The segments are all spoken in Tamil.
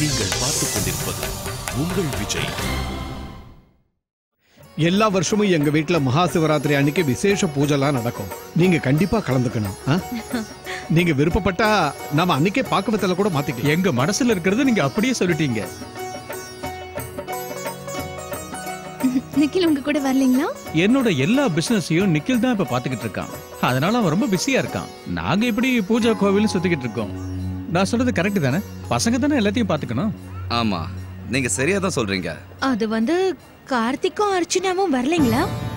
நீங்கள் பார்த்துக் கொண்டிருப்பது உங்கள் விஜய் எல்லா வருஷமும் எங்க வீட்ல மகா சிவராத்திரி அன்னைக்கு விசேஷ பூஜைலாம் நடக்கும் நீங்க கண்டிப்பா கலந்துக்கணும் ஆ? நீங்க விருப்பப்பட்டா நாம அன்னைக்கே பாக்குவத்துல கூட மாத்திக்கலாம் எங்க மனசுல இருக்கிறது நீங்க அப்படியே சொல்லிட்டீங்க நிக்கில் உங்க கூட வரலீங்களா என்னோட எல்லா பிசினஸையும் நிக்கில் தான் இப்ப பாத்துக்கிட்டு இருக்கான் அதனால அவன் ரொம்ப பிஸியா இருக்கான் நாங்க இப்படி பூஜா கோவில் சுத்திக்கிட்டு இருக்கோம் நான் சொல்றது கரெக்ட் தானே பசங்க தானே எல்லாத்தையும் பாத்துக்கணும் ஆமா நீங்க சரியா தான் சொல்றீங்க அது வந்து கார்த்திக்கும் அர்ச்சனாவும் வரலீங்களா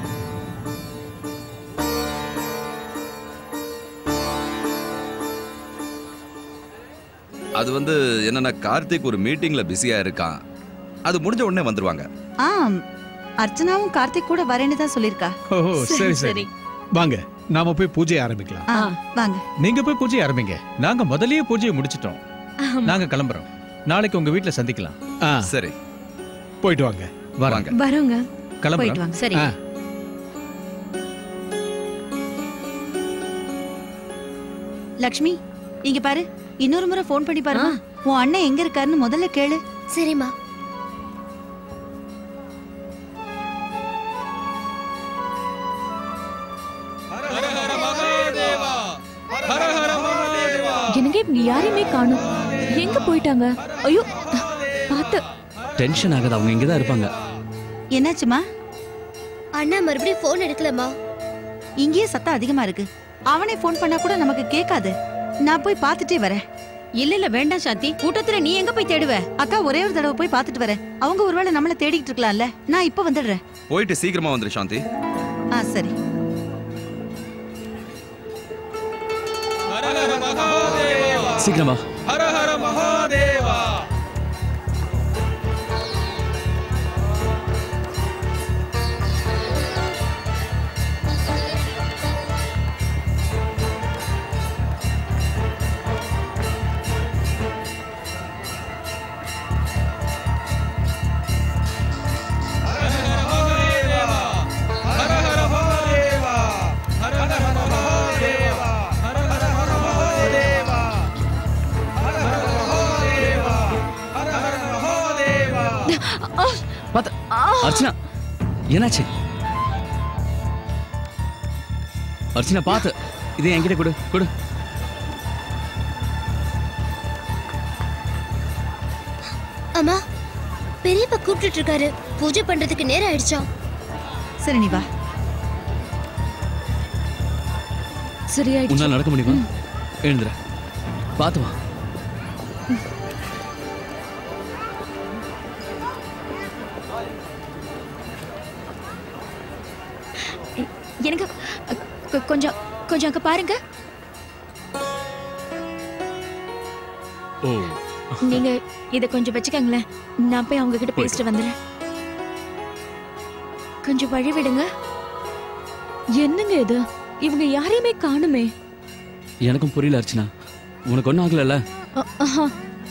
அது வந்து என்னன்னா கார்த்திக் ஒரு மீட்டிங்ல பிஸியா இருக்கான் அது முடிஞ்ச உடனே வந்துருவாங்க ஆம் அர்ச்சனாவும் கார்த்திக் கூட வரேன்னு தான் சொல்லிருக்கா ஓ சரி சரி வாங்க நாம போய் பூஜை ஆரம்பிக்கலாம் ஆ, வாங்க நீங்க போய் பூஜையை ஆரம்பிங்க நாங்க முதல்லயே பூஜையை முடிச்சிட்டோம் நாங்க கிளம்புறோம் நாளைக்கு உங்க வீட்ல சந்திக்கலாம் ஆ சரி போயிட்டு வாங்க வராங்க வரோங்க போயிட்டு கிளம்புறோம் வாங்க சரி ஆ. லக்ஷ்மி இங்க பாரு இன்னொரு முறை ஃபோன் பண்ணி பாருமா உன் அண்ணன் எங்க இருக்காருன்னு முதல்ல கேளு சரிம்மா எனக்கு இவங்க யாரையுமே காணும் எங்க போயிட்டாங்க ஐயோ பார்த்து டென்ஷன் ஆகாது அவங்க இங்கே தான் இருப்பாங்க என்னாச்சுமா அண்ணா மறுபடியும் போன் எடுக்கலமா இங்கேயே சத்தம் அதிகமா இருக்கு அவனே ஃபோன் பண்ணா கூட நமக்கு கேட்காது நான் போய் பார்த்துட்டே வரேன் இல்ல இல்ல வேண்டாம் சாந்தி கூட்டத்துல நீ எங்க போய் தேடுவ அக்கா ஒரே ஒரு தடவை போய் பார்த்துட்டு வரேன் அவங்க ஒருவேளை நம்மள தேடிக்கிட்டு இருக்கலாம்ல நான் இப்ப வந்துடுறேன் போயிட்டு சீக்கிரமா வந்துரு சாந்தி ஆ சரி சீக்கிரமா பார்த்து அர்ச்சனா என்னாச்சு அர்ச்சனா பார்த்து இதே என்கிட்ட கொடு கொடு அம்மா பெரியப்பா கூப்பிட்டுட்டு இருக்காரு பூஜை பண்றதுக்கு நேரம் ஆயிடுச்சாம் சரி நீ வா சரியாயிடுச்சு உன்னால நடக்க முடியுமா எழுந்துற பார்த்து வா எனக்கு அ, கொ- கொஞ்சம் கொஞ்சம் அங்க பாருங்க ஓ நீங்க இத கொஞ்சம் வச்சுக்கங்களேன் நான் போய் அவங்க கிட்ட பேசிட்டு வந்துடுறேன் கொஞ்சம் வழி விடுங்க என்னங்க இது இவங்க யாரையுமே காணுமே எனக்கும் புரியல அர்ச்சனா உனக்கு ஒன்றும் ஆகலல்ல அ- ஆஹா.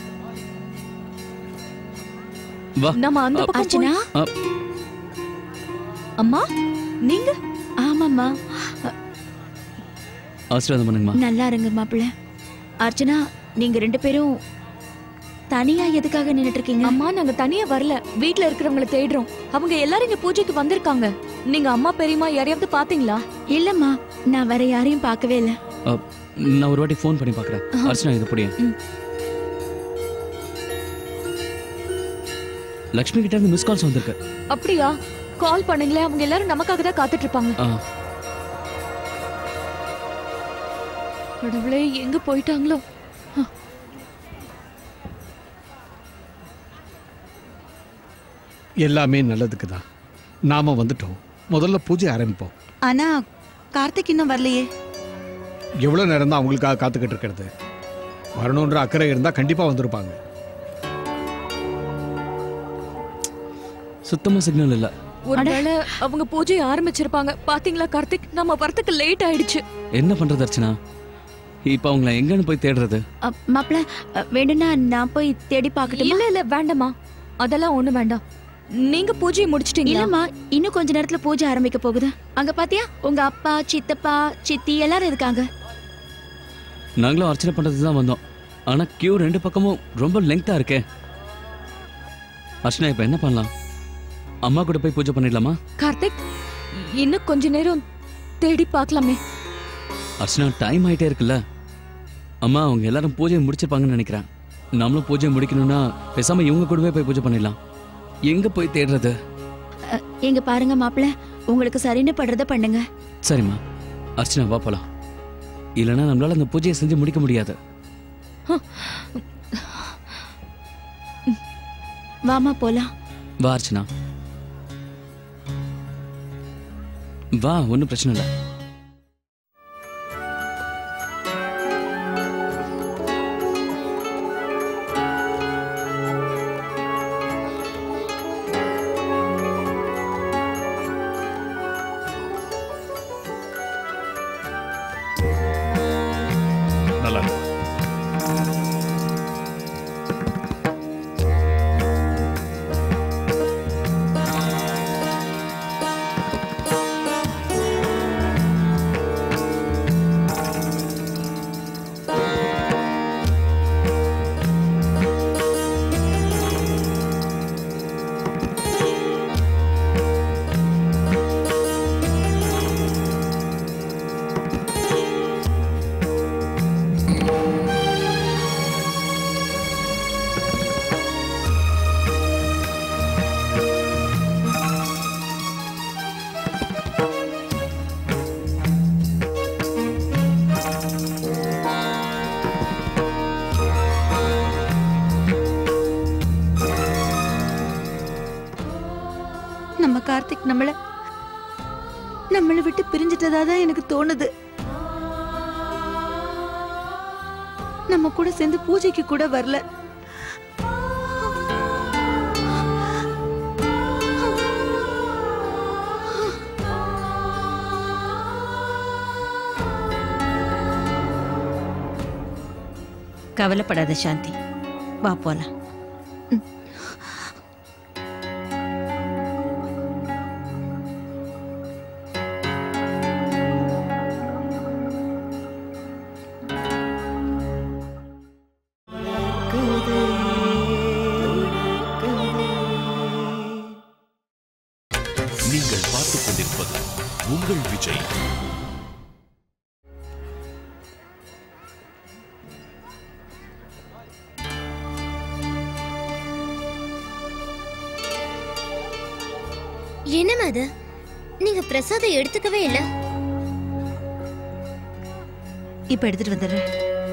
வா நம்ம அந்த அ, பக்கம் அர்ச்சனா அ, போய்- அம்மா நீங்க ஆமாம்மா ஆசீர்வாதம் பண்ணுங்கம்மா நல்லா இருங்க மாப்பிள்ள அர்ச்சனா நீங்க ரெண்டு பேரும் தனியா எதுக்காக நின்னுட்டு இருக்கீங்க அம்மா நாங்க தனியா வரல வீட்ல இருக்கிறவங்கள தேடுறோம் அவங்க எல்லாரும் இங்க பூஜைக்கு வந்திருக்காங்க நீங்க அம்மா பெரியம்மா யாரையாவது பாத்தீங்களா இல்லம்மா நான் வேற யாரையும் பார்க்கவே இல்ல அ, நான் ஒரு வாட்டி ஃபோன் பண்ணி பார்க்குறேன் அர்ச்சனா இது புடிய ம். லக்ஷ்மி கிட்ட இருந்து மிஸ் கால்ஸ் வந்திருக்கு அப்படியா கால் பண்ணுங்களேன் அவங்க எல்லாரும் நமக்காக தான் காத்துட்டு இருப்பாங்க ஆ, கடவுளே எங்க போயிட்டாங்களோ எல்லாமே நல்லதுக்கு தான் நாம வந்துட்டோம் முதல்ல பூஜை ஆரம்பிப்போம் ஆனா கார்த்திக் இன்னும் வரலையே எவ்வளவு நேரம் தான் அவங்களுக்காக காத்துக்கிட்டு இருக்கிறது வரணுன்ற அக்கறை இருந்தா கண்டிப்பா வந்திருப்பாங்க சுத்தமா சிக்னல் இல்ல ஒருவேளை அவங்க பூஜையை ஆரம்பிச்சிருப்பாங்க பாத்தீங்களா கார்த்திக் நம்ம வரத்துக்கு லேட் ஆயிடுச்சு என்ன பண்றது அர்ச்சனா இப்ப அவங்கள எங்கன்னு போய் தேடுறது அ, மாப்பிள அ, வேணும்னா நான் போய் தேடி பார்க்கட்டுமா இல்ல இல்ல வேண்டாமா அதெல்லாம் ஒண்ணு வேண்டாம் நீங்க பூஜையை முடிச்சிட்டீங்களா இல்லம்மா இன்னும் கொஞ்ச நேரத்துல பூஜை ஆரம்பிக்க போகுது அங்க பாத்தியா உங்க அப்பா சித்தப்பா சித்தி எல்லாரும் இருக்காங்க நாங்களும் அர்ச்சனை பண்றதுக்கு தான் வந்தோம் ஆனா கியூ ரெண்டு பக்கமும் ரொம்ப லெங்தா இருக்கே அர்ச்சனா இப்போ என்ன பண்ணலாம் அம்மா கூட போய் பூஜை பண்ணிடலாமா கார்த்திக் இன்னும் கொஞ்ச நேரம் தேடி பார்க்கலாமே அர்ச்சனா டைம் ஆயிட்டே இருக்குல்ல அம்மா அவங்க எல்லாரும் பூஜையை முடிச்சிருப்பாங்கன்னு நினைக்கிறேன் நம்மளும் பூஜையை முடிக்கணும்னா பேசாம இவங்க கூடவே போய் பூஜை பண்ணிடலாம் எங்க போய் தேடுறது அ, இங்க பாருங்க மாப்பிள்ள உங்களுக்கு சரின்னு படுறத பண்ணுங்க சரிம்மா அர்ச்சனா வா போலாம் இல்லைன்னா நம்மளால அந்த பூஜையை செஞ்சு முடிக்க முடியாது வாமா போலாம் வா அர்ச்சனா வா ஒன்றும் பிரச்சனை இல்லை நல்லா இருக்கு நம்ம கார்த்திக் நம்மள நம்மளை விட்டு பிரிஞ்சிட்டதா தான் எனக்கு தோணுது நம்ம கூட சேர்ந்து பூஜைக்கு கூட வரல கவலைப்படாத சாந்தி வா போலாம் நீங்கள் பார்த்துக் கொண்டிருப்பது உங்கள் விஜய் என்னம்மா அது நீங்க பிரசாதம் எடுத்துக்கவே இல்ல இப்ப எடுத்துட்டு வந்துடுறேன்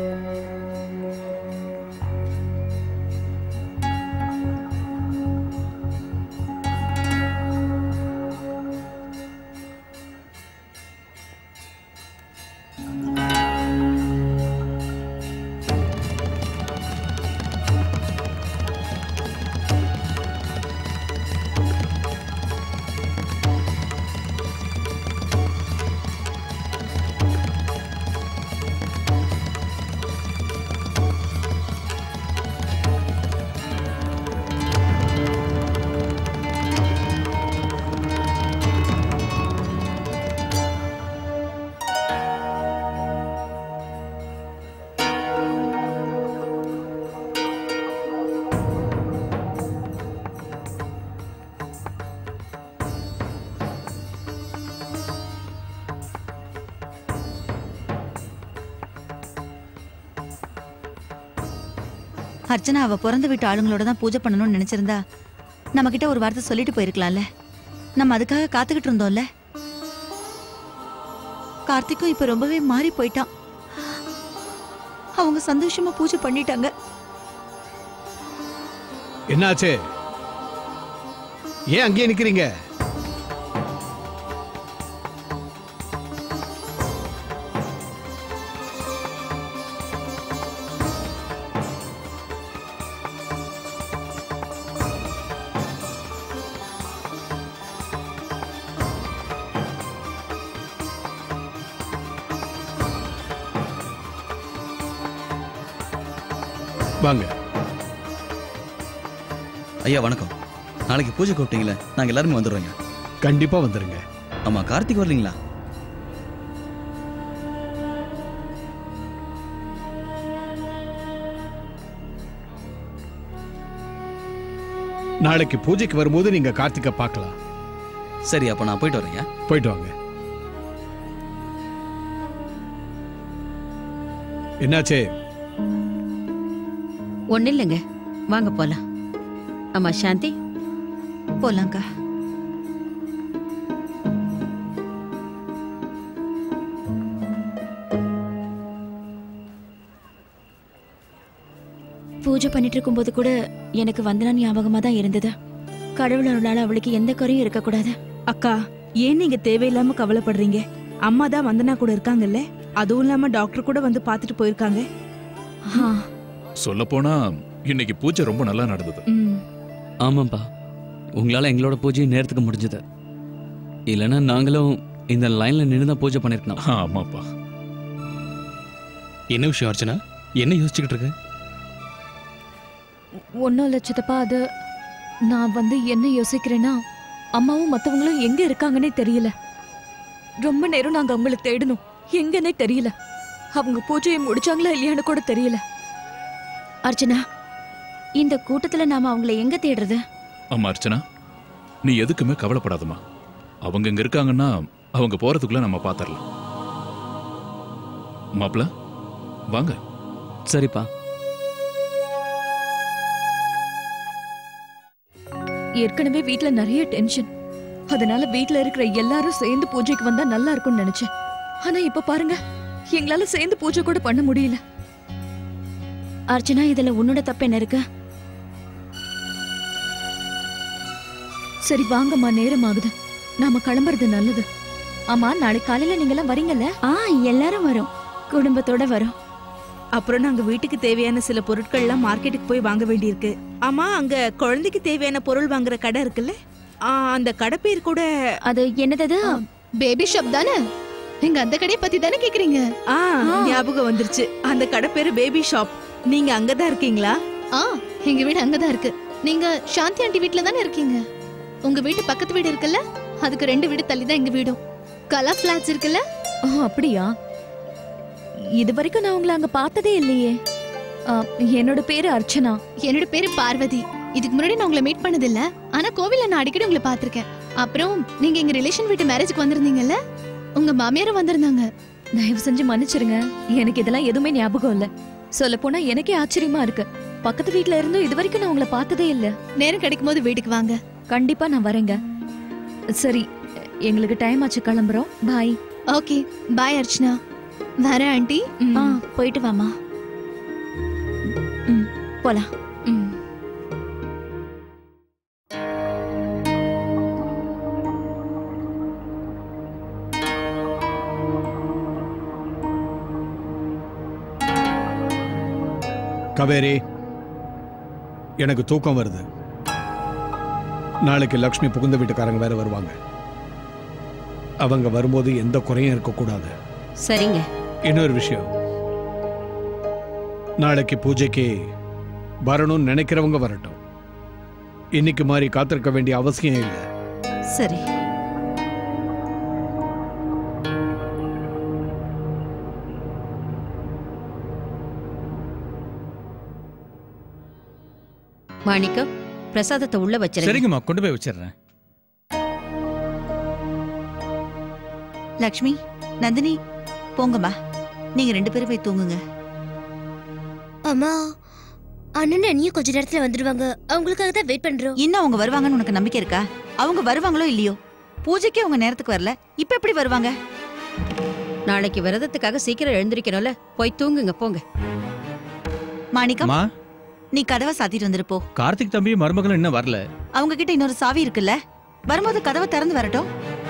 அர்ச்சனா அவ பிறந்த வீட்டு ஆளுங்களோட தான் பூஜை பண்ணணும்னு நினைச்சிருந்தா நம்ம கிட்ட ஒரு வார்த்தை சொல்லிட்டு போயிருக்கலாம்ல நம்ம அதுக்காக காத்துக்கிட்டு இருந்தோம்ல கார்த்திக்கும் இப்ப ரொம்பவே மாறி போயிட்டான் அவங்க சந்தோஷமா பூஜை பண்ணிட்டாங்க என்னாச்சு ஏன் அங்கேயே நிக்கிறீங்க வாங்க ஐயா வணக்கம் நாளைக்கு பூஜை கூப்பிட்டீங்களே நாங்கள் எல்லாருமே வந்துடுறோங்க கண்டிப்பா வந்துருங்க ஆமா கார்த்திக் வரலீங்களா நாளைக்கு பூஜைக்கு வரும்போது நீங்க கார்த்திகை பார்க்கலாம் சரி அப்போ நான் போயிட்டு வரேன் போயிட்டு வாங்க என்னாச்சே ஒன்றும் இல்லைங்க வாங்க போலாம் ஆமா சாந்தி போலாம்க்கா பூஜை பண்ணிட்டு இருக்கும்போது கூட எனக்கு வந்தனா ஞாபகமா தான் இருந்தது கடவுள் அருளால அவளுக்கு எந்த குறையும் இருக்கக்கூடாது அக்கா ஏன் நீங்க தேவையில்லாம கவலைப்படுறீங்க அம்மா தான் வந்தனா கூட இருக்காங்கல்ல அதுவும் இல்லாம டாக்டர் கூட வந்து பார்த்துட்டு போயிருக்காங்க சொல்ல போனா இன்னைக்கு பூஜை ரொம்ப நல்லா நடந்தது ஆமாப்பா உங்களால எங்களோட பூஜையும் நேரத்துக்கு முடிஞ்சது இல்லைன்னா நாங்களும் இந்த லைன்ல நின்று தான் பூஜை பண்ணிருக்கணும் ஆமாப்பா என்ன விஷயம் அர்ச்சனா என்ன யோசிச்சுக்கிட்டு இருக்க ஒன்றும் இல்லை சித்தப்பா அது நான் வந்து என்ன யோசிக்கிறேன்னா அம்மாவும் மற்றவங்களும் எங்க இருக்காங்கன்னே தெரியல ரொம்ப நேரம் நாங்க அவங்கள தேடணும் எங்கன்னே தெரியல அவங்க பூஜையை முடிச்சாங்களா இல்லையான்னு கூட தெரியல அர்ச்சனா இந்த கூட்டத்துல நாம அவங்கள எங்க தேடுறது அம்மா அர்ச்சனா நீ எதுக்குமே கவலைப்படாதம்மா அவங்க இங்க இருக்காங்கன்னா அவங்க போறதுக்குள்ள நம்ம பாத்திரலாம் மாப்ள வாங்க சரிப்பா ஏற்கனவே வீட்ல நிறைய டென்ஷன் அதனால வீட்ல இருக்கிற எல்லாரும் சேர்ந்து பூஜைக்கு வந்தா நல்லா இருக்கும்னு நினைச்சேன் ஆனா இப்ப பாருங்க எங்களால சேர்ந்து பூஜை கூட பண்ண முடியல அர்ச்சனா இதுல உன்னோட தப்பு என்ன இருக்கு சரி வாங்கம்மா நேரம் ஆகுது நாம கிளம்புறது நல்லது ஆமா நாளைக்கு காலையில நீங்க எல்லாம் வரீங்கல்ல ஆ எல்லாரும் வரோம் குடும்பத்தோட வரோம் அப்புறம் நாங்க வீட்டுக்கு தேவையான சில பொருட்கள்லாம் மார்க்கெட்டுக்கு போய் வாங்க வேண்டியிருக்கு ஆமா அங்க குழந்தைக்கு தேவையான பொருள் வாங்குற கடை இருக்குல்ல ஆ, அந்த கடை பேர் கூட அது என்னது பேபி ஷாப் தானே எங்க அந்த கடையை பத்தி தானே கேக்குறீங்க ஆ ஞாபகம் வந்துருச்சு அந்த கடை பேரு பேபி ஷாப் நீங்க அங்கதான் இருக்கீங்களா ஆ எங்க வீடு அங்கதான் இருக்கு நீங்க சாந்தி ஆண்டி வீட்ல தானே இருக்கீங்க உங்க வீட்டு பக்கத்து வீடு இருக்குல்ல அதுக்கு ரெண்டு வீடு தள்ளி தான் எங்க வீடும் கலா பிளாட்ஸ் இருக்குல்ல ஆ, அப்படியா இது வரைக்கும் நான் உங்களை அங்க பார்த்ததே இல்லையே ஆ, என்னோட பேரு அர்ச்சனா என்னோட பேரு பார்வதி இதுக்கு முன்னாடி நான் உங்களை மீட் பண்ணது இல்ல ஆனா கோவில்ல நான் அடிக்கடி உங்களை பார்த்திருக்கேன் அப்புறம் நீங்க எங்க ரிலேஷன் வீட்டு மேரேஜ்க்கு வந்திருந்தீங்கல்ல உங்க மாமியாரும் வந்திருந்தாங்க தயவு செஞ்சு மன்னிச்சிருங்க எனக்கு இதெல்லாம் எதுவுமே ஞாபகம் இல்ல சொல்ல போனா எனக்கே ஆச்சரியமா இருக்கு பக்கத்து வீட்ல இருந்தும் இது வரைக்கும் நான் உங்களை பார்த்ததே இல்ல நேரம் கிடைக்கும் போது வீட்டுக்கு வாங்க கண்டிப்பா நான் வரேங்க சரி எங்களுக்கு டைம் ஆச்சு கிளம்புறோம் பாய் ஓகே பாய் அர்ச்சனா வரேன் ஆண்டி ஆ போயிட்டு வாமா ம் போலாம் ம் கவேரி எனக்கு தூக்கம் வருது நாளைக்கு லக்ஷ்மி புகுந்த வீட்டுக்காரங்க வேற வருவாங்க அவங்க வரும்போது எந்த குறையும் இருக்கக்கூடாது சரிங்க இன்னொரு விஷயம் நாளைக்கு பூஜைக்கு வரணும்னு நினைக்கிறவங்க வரட்டும் இன்னைக்கு மாதிரி காத்திருக்க வேண்டிய அவசியம் இல்லை சரி மாணிக்கம் பிரசாதத்தை உள்ள வச்சிருங்க சரிங்கம்மா கொண்டு போய் வச்சிடுறேன் லக்ஷ்மி நந்தினி போங்கம்மா நீங்க ரெண்டு பேரும் போய் தூங்குங்க அம்மா அண்ணன் அண்ணியும் கொஞ்ச நேரத்துல வந்துருவாங்க அவங்களுக்காக தான் வெயிட் பண்றோம் இன்னும் அவங்க வருவாங்கன்னு உனக்கு நம்பிக்கை இருக்கா அவங்க வருவாங்களோ இல்லையோ பூஜைக்கே அவங்க நேரத்துக்கு வரல இப்ப எப்படி வருவாங்க நாளைக்கு விரதத்துக்காக சீக்கிரம் எழுந்திருக்கணும்ல போய் தூங்குங்க போங்க மாணிக்கம் அம்மா நீ கதவை சாத்திட்டு வந்துரு போ கார்த்திக் தம்பி மருமகளும் இன்னும் வரல அவங்க கிட்ட இன்னொரு சாவி இருக்குல்ல வரும்போது கதவை திறந்து வரட்டும்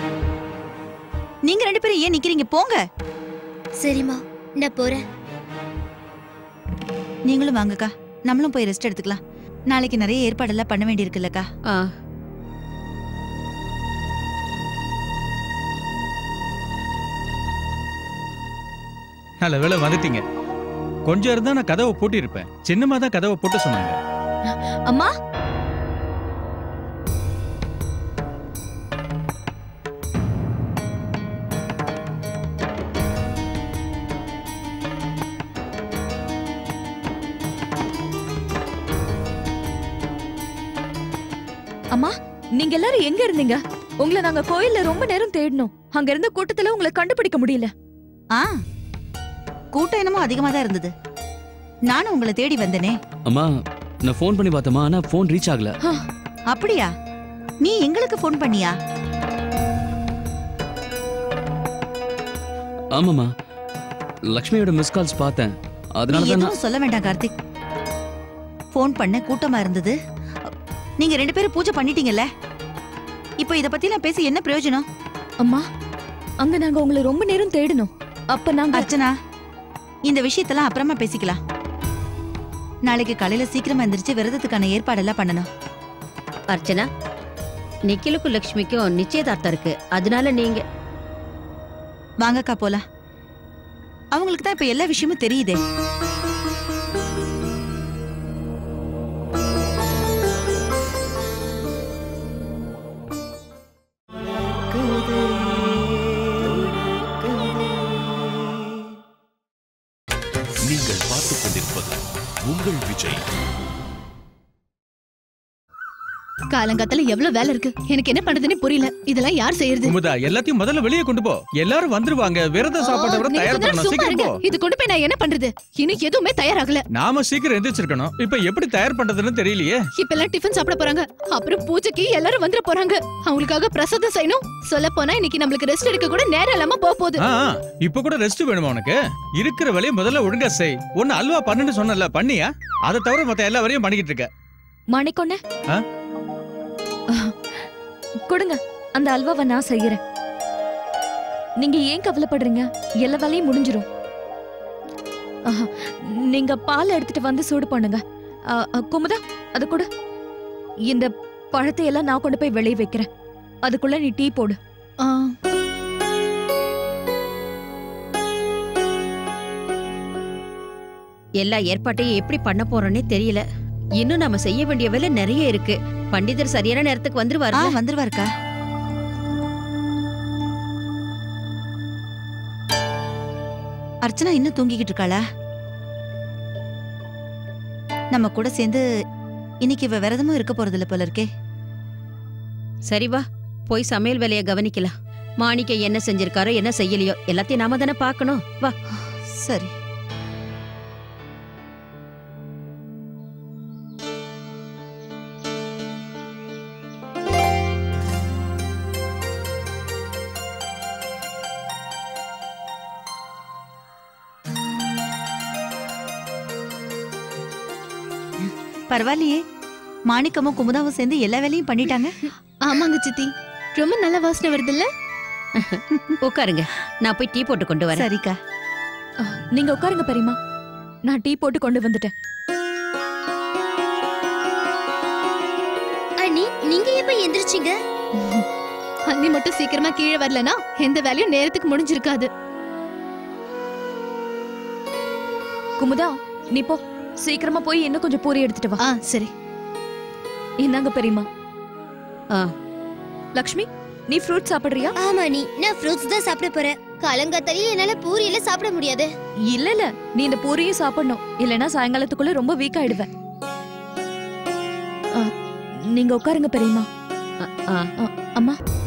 நீங்க ரெண்டு பேரும் ஏன் நிக்கிறீங்க போங்க சரிம்மா நான் போறேன் நீங்களும் வாங்கக்கா நம்மளும் போய் ரெஸ்ட் எடுத்துக்கலாம் நாளைக்கு நிறைய ஏற்பாடெல்லாம் பண்ண வேண்டியிருக்குல்லக்கா ஆ நல்ல வேளை வந்துட்டீங்க கொஞ்சம் இருந்தா நான் கதவை பூட்டியிருப்பேன் சின்னமா தான் கதவை பூட்ட சொன்னாங்க அம்மா அம்மா நீங்க எல்லாரும் எங்க இருந்தீங்க உங்களை நாங்க கோயில்ல ரொம்ப நேரம் தேடினோம் அங்க இருந்த கூட்டத்துல உங்களை கண்டுபிடிக்க முடியல ஆ கூட்டம் என்னமோ அதிகமா தான் இருந்தது நானும் உங்களை தேடி வந்தேனே அம்மா நான் ஃபோன் பண்ணி பார்த்தேம்மா ஆனா ஃபோன் ரீச் ஆகல அப்படியா நீ எங்களுக்கு ஃபோன் பண்ணியா ஆமாம்மா லக்ஷ்மியோட மிஸ் கால்ஸ் பார்த்தேன் நீ அதனால தான் நான் எதுவும் சொல்ல வேண்டாம் கார்த்திக் ஃபோன் பண்ண கூட்டமா இருந்தது நீங்க ரெண்டு பேரும் பூஜை பண்ணிட்டீங்கல்ல இப்போ இத பத்தி நான் பேசி என்ன பிரயோஜனம் அம்மா அங்க நாங்க உங்களை ரொம்ப நேரம் தேடினோம் அப்ப நாங்க அர்ச்சனா இந்த விஷயத்தெல்லாம் அப்புறமா பேசிக்கலாம் நாளைக்கு காலையில சீக்கிரமா எந்திரிச்சு விரதத்துக்கான ஏற்பாடெல்லாம் பண்ணணும் அர்ச்சனா நிக்கிலுக்கும் லக்ஷ்மிக்கும் நிச்சயதார்த்தம் இருக்கு அதனால நீங்க வாங்கக்கா போலாம் அவங்களுக்கு தான் இப்ப எல்லா விஷயமும் தெரியுதே நீங்கள் பார்த்துக் கொண்டிருப்பது உங்கள் விஜய் காலங்காத்தால எவ்வளவு வேலை இருக்கு எனக்கு என்ன பண்றதுன்னு புரியல இதெல்லாம் யார் செய்யறது குமுதா எல்லாத்தையும் முதல்ல வெளியே கொண்டு போ எல்லாரும் வந்துருவாங்க விரத சாப்பாட்டை விட நீங்க தயார் கொஞ்ச நேரம் பண்ணணும் சும்மா சீக்கிரம் இருங்க. போ இது கொண்டு போய் நான் என்ன பண்றது இன்னும் எதுவுமே தயாராகல நாம சீக்கிரம் எந்திரிச்சிருக்கணும் இப்ப எப்படி தயார் பண்றதுன்னு தெரியலையே இப்ப எல்லாம் டிஃபன் சாப்பிட போறாங்க அப்புறம் பூஜைக்கு எல்லாரும் வந்துட போறாங்க அவங்களுக்காக பிரசாதம் செய்யணும் சொல்ல போனா இன்னைக்கு நம்மளுக்கு ரெஸ்ட் எடுக்க கூட நேரம் இல்லாம போக போகுது ஆ, ஆ, இப்ப கூட ரெஸ்ட் வேணுமா உனக்கு இருக்கிற வேலையை முதல்ல ஒழுங்கா செய் ஒன்னு அல்வா பண்ணுன்னு சொன்னல பண்ணியா அதை தவிர மத்த எல்லா வேலையும் பண்ணிக்கிட்டு இருக்க மணிக்கொண்ணே ஆ? கொடுங்க அந்த அல்வாவை நான் செய்யறேன் நீங்க ஏன் கவலைப்படுறீங்க எல்லா வேலையும் முடிஞ்சிரும் ஆஹா, நீங்க பால் எடுத்துட்டு வந்து சூடு பண்ணுங்க ஆ, ஆ, குமுதா அது கூட இந்த பழத்தை எல்லாம் நான் கொண்டு போய் வெளியே வைக்கிறேன் அதுக்குள்ள நீ டீ போடு எல்லா ஏற்பாட்டையும் எப்படி பண்ண போறோன்னே தெரியல இன்னும் நாம செய்ய வேண்டிய வேலை நிறைய இருக்கு பண்டிதர் சரியான நேரத்துக்கு ஆ வந்துருவாரு வந்துருவாருக்கா அர்ச்சனா இன்னும் தூங்கிக்கிட்டு இருக்காளா நம்ம கூட சேர்ந்து இன்னைக்கு இவ விரதமும் இருக்க போறதில்ல போல இருக்கே சரி வா போய் சமையல் வேலையை கவனிக்கலாம் மாணிக்க என்ன செஞ்சிருக்காரோ என்ன செய்யலையோ எல்லாத்தையும் நாம தானே பார்க்கணும் வா சரி பரவாயில்லையே மாணிக்கமும் குமுதாவும் சேர்ந்து எல்லா வேலையும் பண்ணிட்டாங்க ஆமாங்க சித்தி ரொம்ப நல்ல வாசனை வருது இல்ல உட்காருங்க நான் போய் டீ போட்டு கொண்டு வரேன் சரிக்கா ஆ, நீங்க உட்காருங்க பெரியமா நான் டீ போட்டு கொண்டு வந்துட்டேன் அண்ணி நீங்க எப்ப எந்திரிச்சீங்க அண்ணி மட்டும் சீக்கிரமா கீழே வரலனா எந்த வேலையும் நேரத்துக்கு முடிஞ்சிருக்காது குமுதா நீ போ சீக்கிரமா போய் இன்னும் கொஞ்சம் பூரி எடுத்துட்டு வா ஆ சரி இந்தாங்க பெரியமா ஆ லக்ஷ்மி நீ ஃப்ரூட் சாப்பிடுறியா ஆமா நீ நான் ஃப்ரூட்ஸ் தான் சாப்பிட போறேன் காலங்காத்தாலே என்னால பூரி எல்லாம் சாப்பிட முடியாது இல்ல இல்ல நீ இந்த பூரியும் சாப்பிடணும் இல்லனா சாயங்காலத்துக்குள்ள ரொம்ப வீக் ஆயிடுவேன் ஆ, நீங்க உட்காருங்க பெரியமா ஆ அம்மா